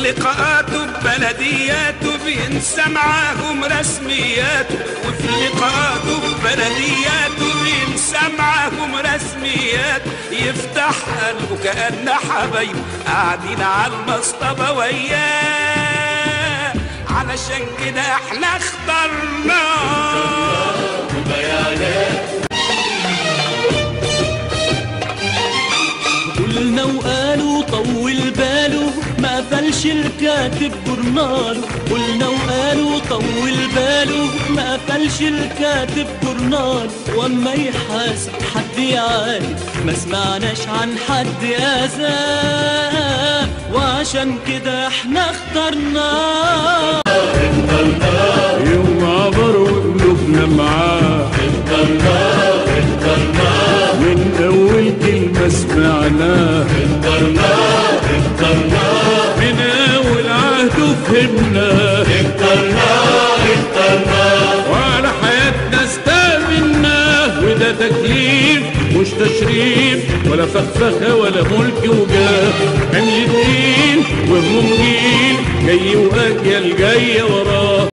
لقاءاته ببلدياته بينسى معاهم رسمياته وفي لقاءاته ببلدياته بينسى معاهم رسميات يفتح قلبه كأن حبايبه قاعدين على المصطبة وياه علشان كده احنا اخترناه قلنا وقالوا طول باله ما قفلش الكاتب جورناله قلنا وقالوا طول باله ما قفلش الكاتب جورناله واما يحاسب حد يعاتب ما سمعناش عن حد اذاه وعشان كده احنا اخترناه يوم عبر وقلوبنا معاه من أول كلمة سمعناه من أول عهد فهمناه وعلى حياتنا استأمناه وده تكليف مش تشريف ولا فخفخة ولا ملك وجاه حمل الدين وهموم جيل جاي وأجيال جاية وراه